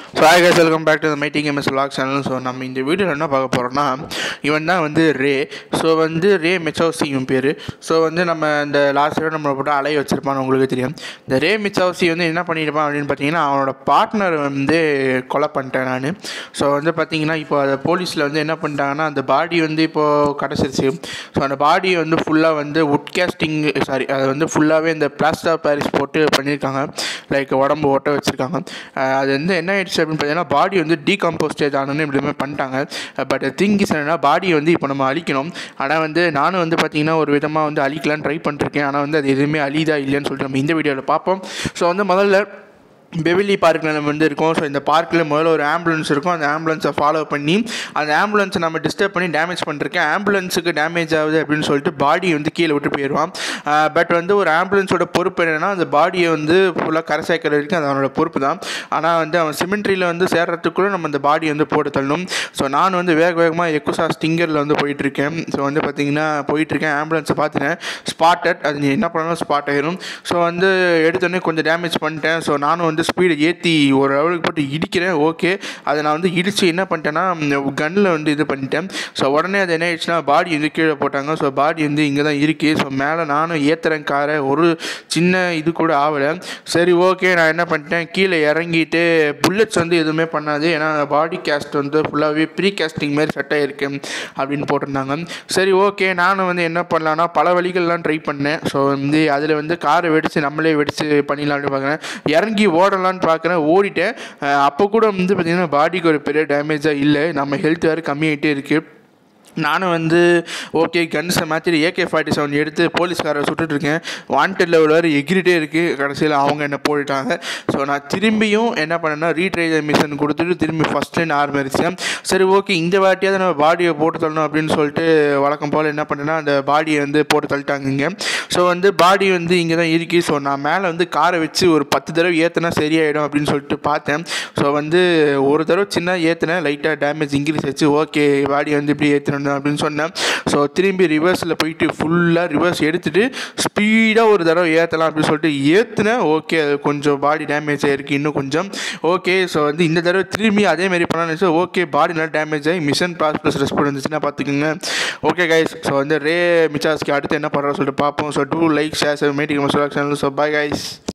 so hi guys welcome back to my ding MS log channel so நம்ம இந்த வீடியோவில் என்ன பார்க்க போகிறோம்னா இவன் தான் வந்து ரே ஸோ வந்து ரே மெச்சௌசி இவன் பேர் ஸோ வந்து நம்ம இந்த லாஸ்ட் வீடியோ நம்மளை போட்டு அலைய வச்சிருப்பான்னு உங்களுக்கு தெரியும் இந்த ரே மிச்சௌசி வந்து என்ன பண்ணியிருப்பான் அப்படின்னு பார்த்தீங்கன்னா அவனோட பார்ட்னர் வந்து கொலை பண்ணிட்டேன் நான் ஸோ வந்து பார்த்தீங்கன்னா இப்போ அதை போலீஸில் வந்து என்ன பண்ணிட்டாங்கன்னா அந்த பாடி வந்து இப்போது கிடச்சிருச்சு ஸோ அந்த பாடியை வந்து ஃபுல்லாக வந்து உட் கேஸ்டிங் சாரி அதை வந்து ஃபுல்லாகவே இந்த பிளாஸ்டர் பாரிஸ் போட்டு பண்ணியிருக்காங்க லைக் உடம்பு ஓட்ட வச்சுருக்காங்க அது வந்து என்ன ஆயிடுச்சு அப்படின்னு பார்த்தீங்கன்னா பாடி வந்து டீகம்போஸ்டேஜ் ஆனோன்னு இப்படி மாதிரி பண்ணிட்டாங்க பட் திங் இஸ் என்னன்னா பாடியை வந்து இப்போ நம்ம அழிக்கணும் ஆனால் வந்து நானும் வந்து பார்த்தீங்கன்னா ஒரு விதமாக வந்து அழிக்கலான்னு ட்ரை பண்ணிருக்கேன் ஆனால் வந்து அது எதுவுமே அழிதா இல்லைன்னு சொல்லிட்டு நம்ம இந்த வீடியோவில் பார்ப்போம் ஸோ வந்து முதல்ல பெவிலி பார்க்கில் நம்ம வந்து இருக்கோம் ஸோ இந்த பார்க்கில் முதல்ல ஒரு ஆம்புலன்ஸ் இருக்கும் அந்த ஆம்புலன்ஸை ஃபாலோ பண்ணி அந்த ஆம்புலன்ஸை நம்ம டிஸ்டர்ப் பண்ணி டேமேஜ் பண்ணிருக்கேன் ஆம்புலன்ஸுக்கு டேமேஜ் ஆகுது அப்படின்னு சொல்லிட்டு பாடி வந்து கீழே விட்டு போயிடுவான் பட் வந்து ஒரு ஆம்புலன்ஸோட பொறுப்பு என்னென்னா அந்த பாடியை வந்து ஃபுல்லாக கரை சேர்க்கிற வரைக்கும் அது அவனோட பொறுப்பு தான் ஆனால் வந்து அவன் சிமெண்ட்ரியில் வந்து சேர்றதுக்குள்ளே நம்ம அந்த பாடியை வந்து போட்டு தள்ளணும் ஸோ நான் வந்து வேக வேகமாக எக்குசா ஸ்டிங்கரில் வந்து போயிட்டுருக்கேன் ஸோ வந்து பார்த்தீங்கன்னா போயிட்டுருக்கேன் ஆம்புலன்ஸை பார்த்துட்டேன் ஸ்பாட்டட் அது நீ என்ன பண்ணாலும் ஸ்பாட் ஆயிரும் ஸோ வந்து எடுத்தோடனே கொஞ்சம் டேமேஜ் பண்ணிட்டேன் ஸோ நானும் வந்து ஸ்பீடை ஏற்றி ஒரு லெவலுக்கு போட்டு இடிக்கிறேன் ஓகே அதை நான் வந்து இடித்து என்ன பண்ணிட்டேன்னா கன்னில் வந்து இது பண்ணிட்டேன் ஸோ உடனே அது என்ன ஆயிடுச்சுன்னா பாடி வந்து கீழே போட்டாங்க ஸோ பாடி வந்து இங்கே தான் இருக்குது ஸோ மேலே நானும் ஏற்றுறேன் காரை ஒரு சின்ன இது கூட ஆகலை சரி ஓகே நான் என்ன பண்ணிட்டேன் கீழே இறங்கிட்டு புல்லட்ஸ் வந்து எதுவுமே பண்ணாது ஏன்னா பாடி கேஸ்ட் வந்து ஃபுல்லாகவே ப்ரீ கேஸ்டிங் மாதிரி செட் ஆகிருக்கு அப்படின்னு போட்டிருந்தாங்க சரி ஓகே நானும் வந்து என்ன பண்ணலான்னா பல வழிகள்லாம் ட்ரை பண்ணேன் ஸோ வந்து அதில் வந்து காரை வெடித்து நம்மளே வெடித்து பண்ணிடலாம்னு பார்க்குறேன் இறங்கி ஓடலான்னு பார்க்குறேன் ஓடிட்டேன் அஹ் அப்போ கூட வந்து பார்த்திங்கன்னா பாடிக்கு ஒரு பெரிய டேமேஜாக இல்லை நம்ம ஹெல்த் வேறு கம்மியாகிட்டே இருக்குது நானும் வந்து ஓகே கன்ஸை மாற்றிட்டு ஏகே ஃபார்ட்டி செவன் எடுத்து போலீஸ்காரை சுட்டுட்ருக்கேன் வாண்டட் லெவல் வேறு எகிரிட்டே இருக்குது கடைசியில் அவங்க என்ன போட்டுட்டாங்க ஸோ நான் திரும்பியும் என்ன பண்ணேன்னா ரீட்ரைஸ் மிஷன் கொடுத்துட்டு திரும்பி ஃபஸ்ட்லேருந்து ஆரம்பிச்சேன் சரி ஓகே இந்த வாட்டியாவது நம்ம பாடியை போட்டு தள்ளணும் அப்படின்னு சொல்லிட்டு வழக்கம் போல் என்ன பண்ணேன்னா அந்த பாடியை வந்து போட்டு தள்ளிட்டாங்க இங்கே ஸோ வந்து பாடி வந்து இங்கே தான் இருக்குது ஸோ நான் மேலே வந்து காரை வச்சு ஒரு பத்து தடவை ஏற்றினா சரியாயிடும் அப்படின்னு சொல்லிட்டு பார்த்தேன் ஸோ வந்து ஒரு தடவை சின்ன ஏற்றினேன் லைட்டாக டேமேஜ் இன்க்ரீஸ் ஆச்சு ஓகே பாடி வந்து இப்படி ஏற்றணும் அப்படின்னு சொன்னேன் ஸோ திரும்பி ரிவர்ஸில் போயிட்டு ஃபுல்லாக ரிவர்ஸ் எடுத்துகிட்டு ஸ்பீடாக ஒரு தடவை ஏற்றலாம் அப்படின்னு சொல்லிட்டு ஏற்றுனேன் ஓகே அது கொஞ்சம் பாடி டேமேஜ் ஆகிருக்கு இன்னும் கொஞ்சம் ஓகே ஸோ வந்து இந்த தடவை திரும்பி அதே மாதிரி பண்ணலாம்னு ஓகே பாடி நல்லா டேமேஜ் ஆகி மிஷன் ப்ளாஸ் ப்ளஸ் ரெஸ்பாண்ட் வந்துச்சுன்னா பார்த்துக்குங்க ஓகே கைஸ் ஸோ வந்து ரே மிச்சாஸ்க்கு அடுத்து என்ன பண்ணுறோம் சொல்லிட்டு பார்ப்போம் ஸோ டூ லைக் ஷேர்ஸ் மேட்டிங் சேனல் ஸோ பாய் கைஸ்